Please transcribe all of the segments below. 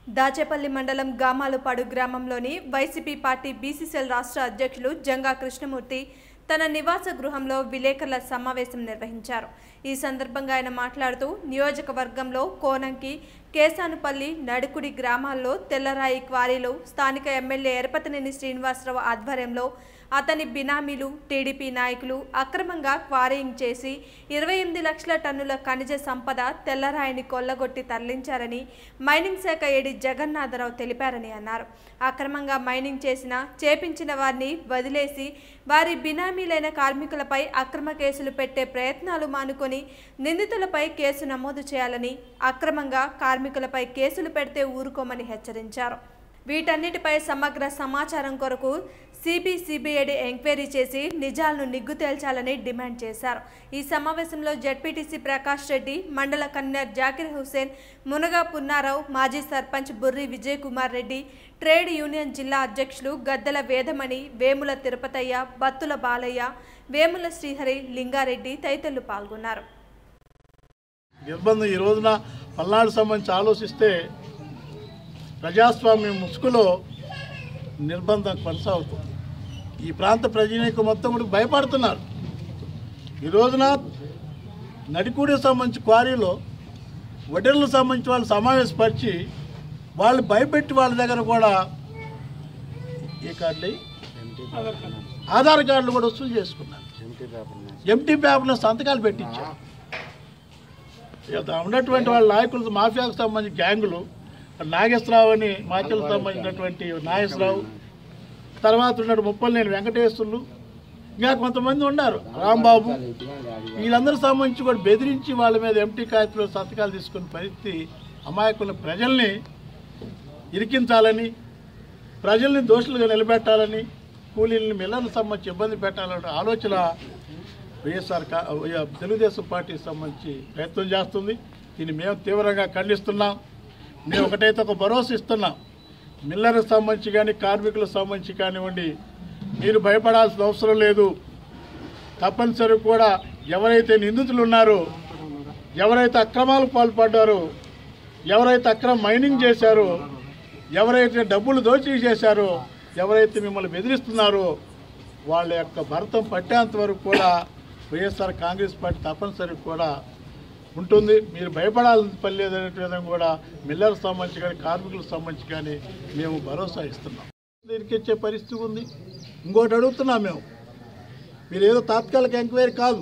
దాచేపల్లి మండలం గామాలపాడు గ్రామంలోని YCP party BCCL రాష్ట్ర అధ్యక్షులు జంగా కృష్ణమూర్తి తన నివాస గృహంలో విలేకరుల సమావేశం నిర్వహించారు ఈ సందర్భంగా ఆయన మాట్లాడుతూ నియోజకవర్గంలో కోనంకి కేసానుపల్లి నడుకుడి గ్రామాల్లో తెల్లరాయి క్వారీలు స్థానిక ఎమ్మెల్యే ఎరపతినేని శ్రీనివాసరావు ఆధ్వర్యంలో అతని బినామీలు టీడీపీ నాయకులు అక్రమంగా క్వారీయింగ్ చేసి ఇరవై ఎనిమిది లక్షల టన్నుల ఖనిజ సంపద తెల్లరాయిని కొల్లగొట్టి తరలించారని మైనింగ్ శాఖ ఏడి జగన్నాథరావు తెలిపారని అన్నారు అక్రమంగా మైనింగ్ చేసిన చేపించిన వారిని వదిలేసి వారి బినామీలైన కార్మికులపై అక్రమ కేసులు పెట్టే ప్రయత్నాలు మానుకొని నిందితులపై కేసు నమోదు చేయాలని అక్రమంగా కార్మికులపై కేసులు పెడితే ఊరుకోమని హెచ్చరించారు వీటన్నిటిపై సమగ్ర సమాచారం కొరకు సిబి సిబిఐడి ఎంక్వైరీ చేసి నిజాలను నిగ్గు తేల్చాలని డిమాండ్ చేశారు ఈ సమావేశంలో జడ్పీటీసీ ప్రకాష్ రెడ్డి మండల కన్వీనర్ జాకిర్ హుసేన్ మునగా పున్నారావు మాజీ సర్పంచ్ బుర్రి విజయ్ కుమార్ రెడ్డి ట్రేడ్ యూనియన్ జిల్లా అధ్యక్షులు గద్దెల వేదమణి వేముల తిరుపతయ్య బత్తుల బాలయ్య వేముల శ్రీహరి లింగారెడ్డి తదితరులు పాల్గొన్నారు నిర్బంధం ఈ రోజున పల్నాడు సంబంధించి ఆలోచిస్తే ప్రజాస్వామ్యం ముసుగులో నిర్బంధం కొనసాగుతుంది ఈ ప్రాంత ప్రజానీకం మొత్తం కూడా భయపడుతున్నారు ఈ రోజున నడికూడికి సంబంధించి క్వారీలో వడ్డీలకు సంబంధించి వాళ్ళు సమావేశపరిచి వాళ్ళు భయపెట్టి వాళ్ళ దగ్గర కూడా ఏ కార్డులు అయ్యి? ఆధార్ కార్డులు కూడా వసూలు చేసుకున్నారు ఎంటీ పేపర్లో సంతకాలు పెట్టించారు ఇక ఉన్నటువంటి వాళ్ళ నాయకులు మాఫియాకు సంబంధించిన గ్యాంగులు నాగేశ్వరరావు అని మాచలకు సంబంధించినటువంటి నాగేశ్వరరావు తర్వాత ఉన్నాడు ముప్పలనేని వెంకటేశ్వర్లు ఇంకా కొంతమంది ఉన్నారు రాంబాబు వీళ్ళందరూ సంబంధించి కూడా బెదిరించి వాళ్ళ మీద ఎంటీ కాగితంలో సంతకాలు తీసుకున్న పరిస్థితి అమాయకుల ప్రజల్ని ఇరికించాలని ప్రజల్ని దోషులుగా నిలబెట్టాలని కూలీలను మిల్లర్లకు సంబంధించి ఇబ్బంది పెట్టాలనే ఆలోచన వైఎస్ఆర్ కా- తెలుగుదేశం పార్టీకి సంబంధించి ప్రయత్నం చేస్తుంది దీన్ని మేము తీవ్రంగా ఖండిస్తున్నాం మేము ఒకటైతే ఒక భరోసా ఇస్తున్నాం మిల్లర్కి సంబంధించి కానీ కార్మికులకు సంబంధించి కానివ్వండి మీరు భయపడాల్సిన అవసరం లేదు తప్పనిసరి కూడా ఎవరైతే నిందితులు ఉన్నారో ఎవరైతే అక్రమాలు పాల్పడ్డారో ఎవరైతే అక్రమ మైనింగ్ చేశారో ఎవరైతే డబ్బులు దోచిడీ చేశారో ఎవరైతే మిమ్మల్ని బెదిరిస్తున్నారో వాళ్ళ యొక్క భరతం పట్టేంత వరకు కూడా వైఎస్ఆర్ కాంగ్రెస్ పార్టీ తప్పనిసరి కూడా ఉంటుంది మీరు భయపడాల్సిన పని లేదనే విధంగా కూడా మిల్లర్కి సంబంధించి కానీ కార్మికులకు సంబంధించి కానీ మేము భరోసా ఇస్తున్నాం దీనికి ఇచ్చే పరిస్థితి ఉంది ఇంకోటి అడుగుతున్నాం మేము మీరు ఏదో తాత్కాలిక ఎంక్వైరీ కాదు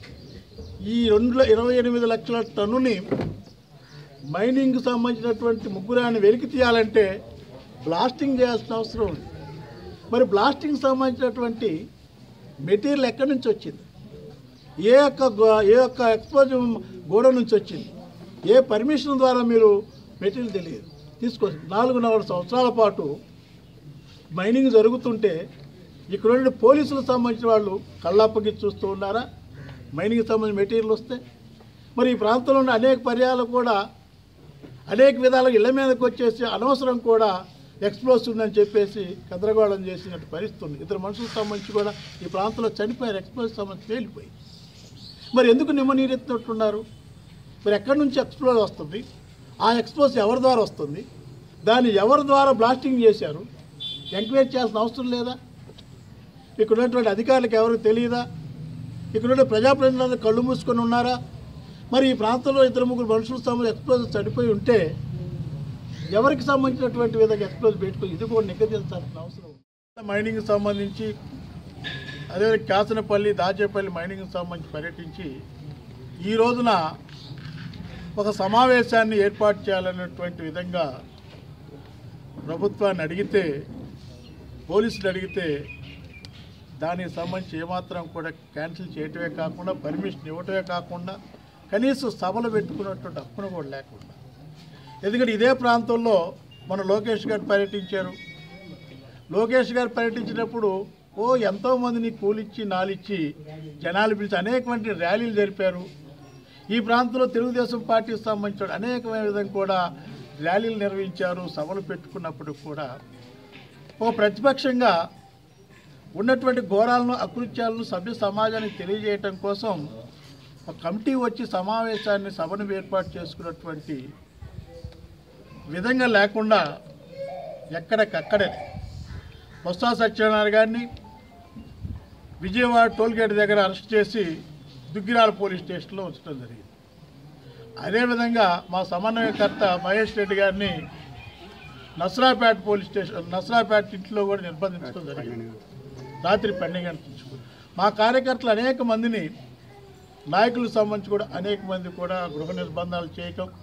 ఈ రెండు ఇరవై ఎనిమిది లక్షల టన్నుని మైనింగ్కి సంబంధించినటువంటి ముగ్గురాన్ని వెలికి తీయాలంటే బ్లాస్టింగ్ చేయాల్సిన అవసరం ఉంది మరి బ్లాస్టింగ్ సంబంధించినటువంటి మెటీరియల్ ఎక్కడి నుంచి వచ్చింది ఏ యొక్క గో- ఏ యొక్క ఎక్స్పోజ్ గోడ నుంచి వచ్చింది ఏ పర్మిషన్ ద్వారా మీరు మెటీరియల్ తెలియదు తీసుకో నాలుగున్నర సంవత్సరాల పాటు మైనింగ్ జరుగుతుంటే ఇక్కడ ఉండే పోలీసులకు సంబంధించిన వాళ్ళు కళ్ళప్పకి చూస్తూ ఉన్నారా మైనింగ్కి సంబంధించిన మెటీరియల్ వస్తే మరి ఈ ప్రాంతంలో ఉన్న అనేక పర్యాలు కూడా అనేక విధాలుగా ఇళ్ల మీదకి వచ్చేసి అనవసరం కూడా ఎక్స్ప్లోసివ్ ఉందని చెప్పేసి గందరగోళం చేసినట్టు పరిస్థితి ఉంది ఇద్దరు మనుషులకు సంబంధించి కూడా ఈ ప్రాంతంలో చనిపోయారు ఎక్స్ప్లోసివ్ సంబంధించి పేలిపోయి మరి ఎందుకు నిమ్మ నీరెత్తినట్టున్నారు మరి ఎక్కడి నుంచి ఎక్స్ప్లోజ్ వస్తుంది ఆ ఎక్స్ప్లోజ్ ఎవరి ద్వారా వస్తుంది దాన్ని ఎవరి ద్వారా బ్లాస్టింగ్ చేశారు ఎంక్వైరీ చేయాల్సిన అవసరం లేదా ఇక్కడ ఉన్నటువంటి అధికారులకు ఎవరికి తెలియదా ఇక్కడ ఉన్న ప్రజాప్రతినిధులందరూ కళ్ళు మూసుకొని ఉన్నారా మరి ఈ ప్రాంతంలో ఇద్దరు ముగ్గురు మనుషుల సంబంధించి ఎక్స్ప్లోజ్ చనిపోయి ఉంటే ఎవరికి సంబంధించినటువంటి విధంగా ఎక్స్ప్లోజ్ పెట్టుకుని ఇది కూడా నిగ్గదీల్చాల్సిన అవసరం ఉంది. మైనింగ్ సంబంధించి అదే కాసనపల్లి దాచేపల్లి మైనింగ్ సంబంధించి పర్యటించి ఈ రోజున ఒక సమావేశాన్ని ఏర్పాటు చేయాలన్నటువంటి విధంగా ప్రభుత్వాన్ని అడిగితే పోలీసులు అడిగితే దానికి సంబంధించి ఏమాత్రం కూడా క్యాన్సిల్ చేయటమే కాకుండా పర్మిషన్ ఇవ్వటమే కాకుండా కనీసం సభలు పెట్టుకున్నటువంటి హక్కును కూడా లేకుండా ఎందుకంటే ఇదే ప్రాంతంలో మన లోకేష్ గారు పర్యటించారు లోకేష్ గారు పర్యటించినప్పుడు ఓ ఎంతో మందిని కూలిచ్చి నాలిచ్చి జనాలు పిలిచి అనేకమైన ర్యాలీలు జరిపారు ఈ ప్రాంతంలో తెలుగుదేశం పార్టీకి సంబంధించిన అనేకమైన విధంగా కూడా ర్యాలీలు నిర్వహించారు సభలు పెట్టుకున్నప్పుడు కూడా ఒక ప్రతిపక్షంగా ఉన్నటువంటి ఘోరాలను అకృత్యాలను సభ్య సమాజానికి తెలియజేయటం కోసం ఒక కమిటీ వచ్చి సమావేశాన్ని సభను ఏర్పాటు చేసుకున్నటువంటి విధంగా లేకుండా ఎక్కడికక్కడే బొత్స సత్యనారాయణ గారిని విజయవాడ టోల్గేట్ దగ్గర అరెస్ట్ చేసి దుగ్గిరాల పోలీస్ స్టేషన్లో ఉంచడం జరిగింది అదేవిధంగా మా సమన్వయకర్త మహేష్ రెడ్డి గారిని నసరాపేట పోలీస్ స్టేషన్ నసరాపేట ఇంట్లో కూడా నిర్బంధించడం జరిగింది రాత్రి పన్నెండు గంటల మా కార్యకర్తలు అనేక మందిని నాయకులకు సంబంధించి కూడా అనేక మంది కూడా గృహ నిర్బంధాలు చేయటం